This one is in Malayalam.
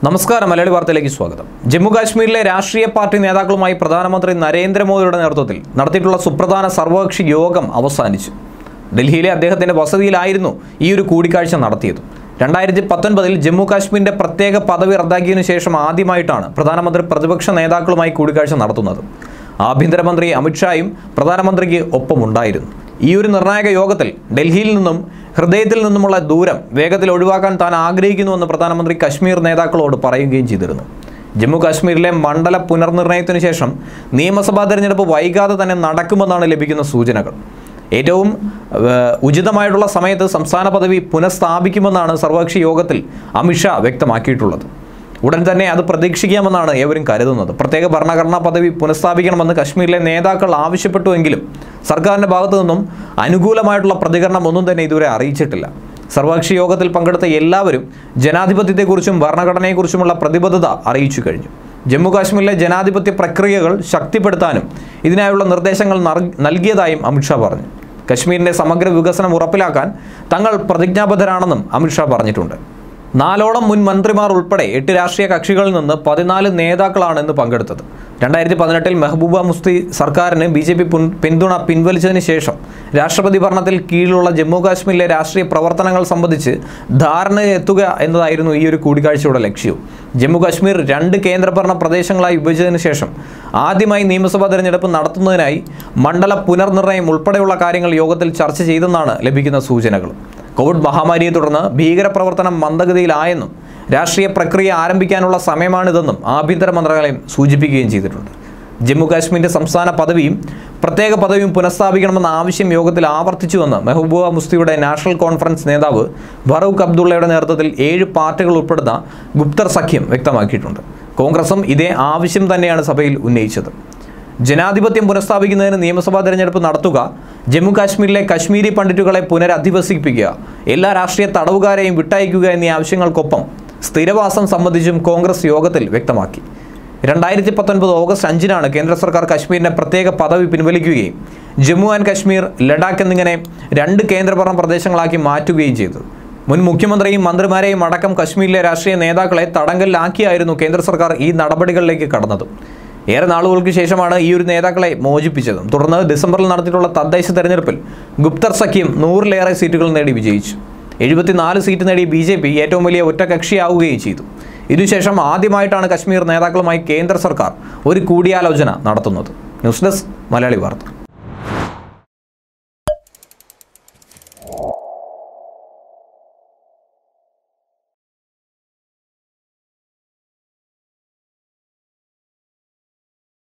നമസ്കാരം മലയാളി വാർത്തയിലേക്ക് സ്വാഗതം ജമ്മു കാശ്മീരിലെ രാഷ്ട്രീയ പാർട്ടി നേതാക്കളുമായി പ്രധാനമന്ത്രി നരേന്ദ്രമോദിയുടെ നേതൃത്വത്തിൽ നടത്തിയിട്ടുള്ള സുപ്രധാന സർവകക്ഷി യോഗം അവസാനിച്ചു ഡൽഹിയിലെ അദ്ദേഹത്തിന്റെ വസതിയിലായിരുന്നു ഈ ഒരു കൂടിക്കാഴ്ച നടത്തിയത് രണ്ടായിരത്തി പത്തൊൻപതിൽ ജമ്മു കാശ്മീരിന്റെ പ്രത്യേക പദവി റദ്ദാക്കിയതിനു ശേഷം ആദ്യമായിട്ടാണ് പ്രധാനമന്ത്രി പ്രതിപക്ഷ നേതാക്കളുമായി കൂടിക്കാഴ്ച നടത്തുന്നത് ആഭ്യന്തരമന്ത്രി അമിത്ഷായും പ്രധാനമന്ത്രിക്ക് ഒപ്പമുണ്ടായിരുന്നു ഈ ഒരു നിർണായക യോഗത്തിൽ ഡൽഹിയിൽ നിന്നും ഹൃദയത്തിൽ നിന്നുമുള്ള ദൂരം വേഗത്തിൽ ഒഴിവാക്കാൻ താൻ ആഗ്രഹിക്കുന്നുവെന്ന് പ്രധാനമന്ത്രി കശ്മീർ നേതാക്കളോട് പറയുകയും ചെയ്തിരുന്നു ജമ്മു കാശ്മീരിലെ മണ്ഡല പുനർനിർണയത്തിനു ശേഷം നിയമസഭാ തെരഞ്ഞെടുപ്പ് വൈകാതെ തന്നെ നടക്കുമെന്നാണ് ലഭിക്കുന്ന സൂചനകൾ ഏറ്റവും ഏഹ്, ഉചിതമായിട്ടുള്ള സമയത്ത് സംസ്ഥാന പദവി പുനഃസ്ഥാപിക്കുമെന്നാണ് സർവകക്ഷി യോഗത്തിൽ അമിത്ഷാ വ്യക്തമാക്കിയിട്ടുള്ളത് ഉടൻ തന്നെ അത് പ്രതീക്ഷിക്കാമെന്നാണ് ഏവരും കരുതുന്നത് പ്രത്യേക ഭരണഘടനാ പദവി പുനഃസ്ഥാപിക്കണമെന്ന് കശ്മീരിലെ നേതാക്കൾ ആവശ്യപ്പെട്ടുവെങ്കിലും സർക്കാരിൻ്റെ ഭാഗത്തു നിന്നും അനുകൂലമായിട്ടുള്ള പ്രതികരണം ഒന്നും തന്നെ ഇതുവരെ അറിയിച്ചിട്ടില്ല സർവകക്ഷി യോഗത്തിൽ പങ്കെടുത്ത എല്ലാവരും ജനാധിപത്യത്തെക്കുറിച്ചും ഭരണഘടനയെക്കുറിച്ചുമുള്ള പ്രതിബദ്ധത അറിയിച്ചു കഴിഞ്ഞു ജമ്മു കാശ്മീരിലെ ജനാധിപത്യ പ്രക്രിയകൾ ശക്തിപ്പെടുത്താനും ഇതിനായുള്ള നിർദ്ദേശങ്ങൾ നർ- നൽകിയതായും അമിത്ഷാ പറഞ്ഞു കശ്മീരിന്റെ സമഗ്ര വികസനം ഉറപ്പിലാക്കാൻ തങ്ങൾ പ്രതിജ്ഞാബദ്ധരാണെന്നും അമിത്ഷാ പറഞ്ഞിട്ടുണ്ട് നാലോളം മുൻ മന്ത്രിമാർ ഉൾപ്പെടെ എട്ട് രാഷ്ട്രീയ കക്ഷികളിൽ നിന്ന് പതിനാല് നേതാക്കളാണ് ഇന്ന് പങ്കെടുത്തത് രണ്ടായിരത്തി പതിനെട്ടിൽ മെഹബൂബ മുസ്തി സർക്കാരിന് ബി ജെ പി പിന്തുണ പിൻവലിച്ചതിന് ശേഷം രാഷ്ട്രപതി ഭരണത്തിൽ കീഴിലുള്ള ജമ്മു കാശ്മീരിലെ രാഷ്ട്രീയ പ്രവർത്തനങ്ങൾ സംബന്ധിച്ച് ധാരണയെത്തുക എന്നതായിരുന്നു ഈ ഒരു കൂടിക്കാഴ്ചയുടെ ലക്ഷ്യവും ജമ്മു കാശ്മീർ രണ്ട് കേന്ദ്രഭരണ പ്രദേശങ്ങളായി വിഭജിച്ചതിന് ശേഷം ആദ്യമായി നിയമസഭാ തെരഞ്ഞെടുപ്പ് നടത്തുന്നതിനായി മണ്ഡല പുനർനിർണയം ഉൾപ്പെടെയുള്ള കാര്യങ്ങൾ യോഗത്തിൽ ചർച്ച ചെയ്തെന്നാണ് ലഭിക്കുന്ന സൂചനകൾ കോവിഡ് മഹാമാരിയെ തുടർന്ന് ഭീകരപ്രവർത്തനം മന്ദഗതിയിലായെന്നും രാഷ്ട്രീയ പ്രക്രിയ ആരംഭിക്കാനുള്ള സമയമാണിതെന്നും ആഭ്യന്തര മന്ത്രാലയം സൂചിപ്പിക്കുകയും ചെയ്തിട്ടുണ്ട് ജമ്മു കാശ്മീരിന്റെ സംസ്ഥാന പദവിയും പ്രത്യേക പദവിയും പുനഃസ്ഥാപിക്കണമെന്ന ആവശ്യം യോഗത്തിൽ ആവർത്തിച്ചുവെന്ന് മെഹബൂബ മുസ്തിയുടെ നാഷണൽ കോൺഫറൻസ് നേതാവ് ഫറൂഖ് അബ്ദുള്ളയുടെ നേതൃത്വത്തിൽ ഏഴ് പാർട്ടികൾ ഉൾപ്പെടുന്ന ഗുപ്തർ സഖ്യം വ്യക്തമാക്കിയിട്ടുണ്ട് കോൺഗ്രസും ഇതേ ആവശ്യം തന്നെയാണ് സഭയിൽ ഉന്നയിച്ചത് ജനാധിപത്യം പുനഃസ്ഥാപിക്കുന്നതിന് നിയമസഭാ തെരഞ്ഞെടുപ്പ് നടത്തുക ജമ്മു കാശ്മീരിലെ കശ്മീരി പണ്ഡിറ്റുകളെ പുനരധിവസിപ്പിക്കുക എല്ലാ രാഷ്ട്രീയ തടവുകാരെയും വിട്ടയക്കുക എന്നീ ആവശ്യങ്ങൾക്കൊപ്പം സ്ഥിരവാസം സംബന്ധിച്ചും കോൺഗ്രസ് യോഗത്തിൽ വ്യക്തമാക്കി രണ്ടായിരത്തി പത്തൊൻപത് ഓഗസ്റ്റ് അഞ്ചിനാണ് കേന്ദ്ര സർക്കാർ കശ്മീരിന്റെ പ്രത്യേക പദവി പിൻവലിക്കുകയും ജമ്മു ആൻഡ് കശ്മീർ ലഡാക്ക് എന്നിങ്ങനെ രണ്ട് കേന്ദ്രഭരണ പ്രദേശങ്ങളാക്കി മാറ്റുകയും ചെയ്തത് മുൻ മുഖ്യമന്ത്രിയും മന്ത്രിമാരെയും അടക്കം കശ്മീരിലെ രാഷ്ട്രീയ നേതാക്കളെ തടങ്കലിലാക്കിയായിരുന്നു കേന്ദ്ര സർക്കാർ ഈ നടപടികളിലേക്ക് കടന്നത് ഏറെ നാളുകൾക്ക് ശേഷമാണ് ഈ ഒരു നേതാക്കളെ മോചിപ്പിച്ചതും തുടർന്ന് ഡിസംബറിൽ നടത്തിയിട്ടുള്ള തദ്ദേശ തെരഞ്ഞെടുപ്പിൽ ഗുപ്തർ സഖ്യം നൂറിലേറെ സീറ്റുകൾ നേടി വിജയിച്ചു എഴുപത്തിനാല് സീറ്റ് നേടി ബി ജെ പി ഏറ്റവും വലിയ ഒറ്റകക്ഷിയാവുകയും ചെയ്തു ഇതിനുശേഷം ആദ്യമായിട്ടാണ് കശ്മീർ നേതാക്കളുമായി കേന്ദ്ര സർക്കാർ ഒരു കൂടിയാലോചന നടത്തുന്നത് ന്യൂസ് ഡെസ്ക് മലയാളി വാർത്ത